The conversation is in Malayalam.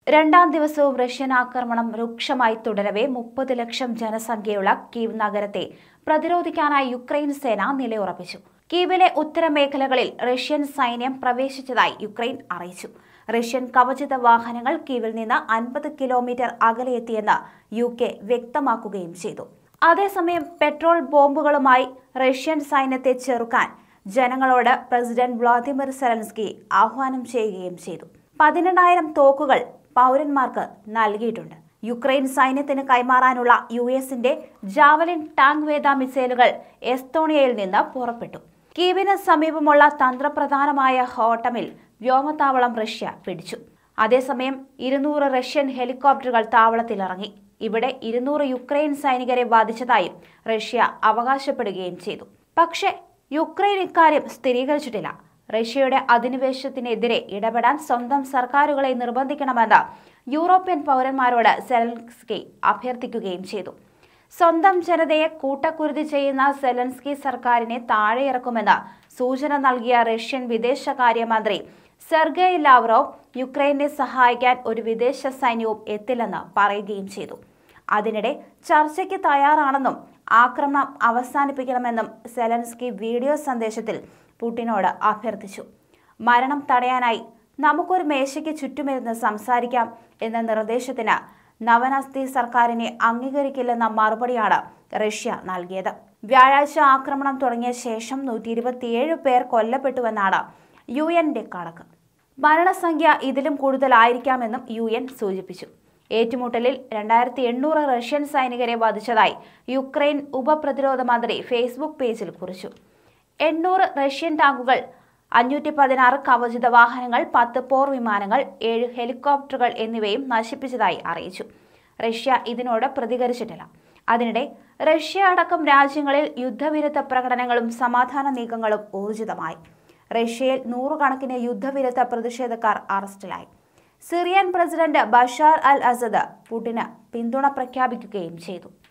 രണ്ടാം ദിവസവും റഷ്യൻ ആക്രമണം രൂക്ഷമായി തുടരവെ മുപ്പത് ലക്ഷം ജനസംഖ്യയുള്ള കീവ് നഗരത്തെ പ്രതിരോധിക്കാനായി യുക്രൈൻ സേന നിലയുറപ്പിച്ചു കീവിലെ ഉത്തരമേഖലകളിൽ റഷ്യൻ സൈന്യം പ്രവേശിച്ചതായി യുക്രൈൻ അറിയിച്ചു റഷ്യൻ കവചിത വാഹനങ്ങൾ കീവിൽ നിന്ന് അൻപത് കിലോമീറ്റർ അകലെയെത്തിയെന്ന് യു കെ വ്യക്തമാക്കുകയും ചെയ്തു അതേസമയം പെട്രോൾ ബോംബുകളുമായി റഷ്യൻ സൈന്യത്തെ ചെറുക്കാൻ ജനങ്ങളോട് പ്രസിഡന്റ് വ്ളാദിമിർ സെലൻസ്കി ആഹ്വാനം ചെയ്യുകയും ചെയ്തു പതിനെണ്ണായിരം തോക്കുകൾ പൗരന്മാർക്ക് നൽകിയിട്ടുണ്ട് യുക്രൈൻ സൈന്യത്തിന് കൈമാറാനുള്ള യു എസിന്റെ ജാവലിൻ ടാങ്ക് വേദ മിസൈലുകൾ എസ്തോണിയയിൽ നിന്ന് പുറപ്പെട്ടു കീവിന് സമീപമുള്ള തന്ത്രപ്രധാനമായ ഹോട്ടമിൽ വ്യോമത്താവളം റഷ്യ പിടിച്ചു അതേസമയം ഇരുന്നൂറ് റഷ്യൻ ഹെലികോപ്റ്ററുകൾ താവളത്തിലിറങ്ങി ഇവിടെ ഇരുന്നൂറ് യുക്രൈൻ സൈനികരെ ബാധിച്ചതായും റഷ്യ അവകാശപ്പെടുകയും ചെയ്തു പക്ഷേ യുക്രൈൻ ഇക്കാര്യം സ്ഥിരീകരിച്ചിട്ടില്ല റഷ്യയുടെ അധിനിവേശത്തിനെതിരെ ഇടപെടാൻ സ്വന്തം സർക്കാരുകളെ നിർബന്ധിക്കണമെന്ന് യൂറോപ്യൻ പൗരന്മാരോട് സെലൻസ്കി അഭ്യർത്ഥിക്കുകയും ചെയ്തു സ്വന്തം ജനതയെ കൂട്ടക്കുരുതി ചെയ്യുന്ന സെലൻസ്കി സർക്കാരിനെ താഴെയിറക്കുമെന്ന് സൂചന നൽകിയ റഷ്യൻ വിദേശകാര്യമന്ത്രി സെർഗേയ് ലാവ്റോവ് യുക്രൈനെ സഹായിക്കാൻ ഒരു വിദേശ സൈന്യവും എത്തില്ലെന്ന് പറയുകയും ചെയ്തു അതിനിടെ ചർച്ചയ്ക്ക് തയ്യാറാണെന്നും ആക്രമണം അവസാനിപ്പിക്കണമെന്നും സെലൻസ്കി വീഡിയോ സന്ദേശത്തിൽ പുടിനോട് അഭ്യർത്ഥിച്ചു മരണം തടയാനായി നമുക്കൊരു മേശയ്ക്ക് ചുറ്റുമിരുന്ന് സംസാരിക്കാം എന്ന നിർദ്ദേശത്തിന് നവനസ്തി സർക്കാരിനെ അംഗീകരിക്കില്ലെന്ന മറുപടിയാണ് റഷ്യ നൽകിയത് വ്യാഴാഴ്ച ആക്രമണം തുടങ്ങിയ ശേഷം നൂറ്റി ഇരുപത്തിയേഴ് പേർ കൊല്ലപ്പെട്ടുവെന്നാണ് യു എൻ്റെ കണക്ക് മരണസംഖ്യ ഇതിലും കൂടുതലായിരിക്കാമെന്നും യു എൻ സൂചിപ്പിച്ചു ഏറ്റുമുട്ടലിൽ രണ്ടായിരത്തി എണ്ണൂറ് റഷ്യൻ സൈനികരെ വധിച്ചതായി യുക്രൈൻ ഉപപ്രതിരോധ മന്ത്രി ഫേസ്ബുക്ക് പേജിൽ കുറിച്ചു എണ്ണൂറ് റഷ്യൻ ടാങ്കുകൾ അഞ്ഞൂറ്റി പതിനാറ് കവചിത വാഹനങ്ങൾ പത്ത് പോർ വിമാനങ്ങൾ ഏഴ് ഹെലികോപ്റ്ററുകൾ എന്നിവയും നശിപ്പിച്ചതായി അറിയിച്ചു റഷ്യ ഇതിനോട് പ്രതികരിച്ചിട്ടില്ല അതിനിടെ റഷ്യ അടക്കം രാജ്യങ്ങളിൽ യുദ്ധവിരുദ്ധ പ്രകടനങ്ങളും സമാധാന നീക്കങ്ങളും ഊർജിതമായി റഷ്യയിൽ നൂറുകണക്കിന് യുദ്ധവിരുദ്ധ പ്രതിഷേധക്കാർ അറസ്റ്റിലായി Syrian president Bashar al Assad പുടിന് പിന്തുണ പ്രഖ്യാപിക്കുകയും ചെയ്തു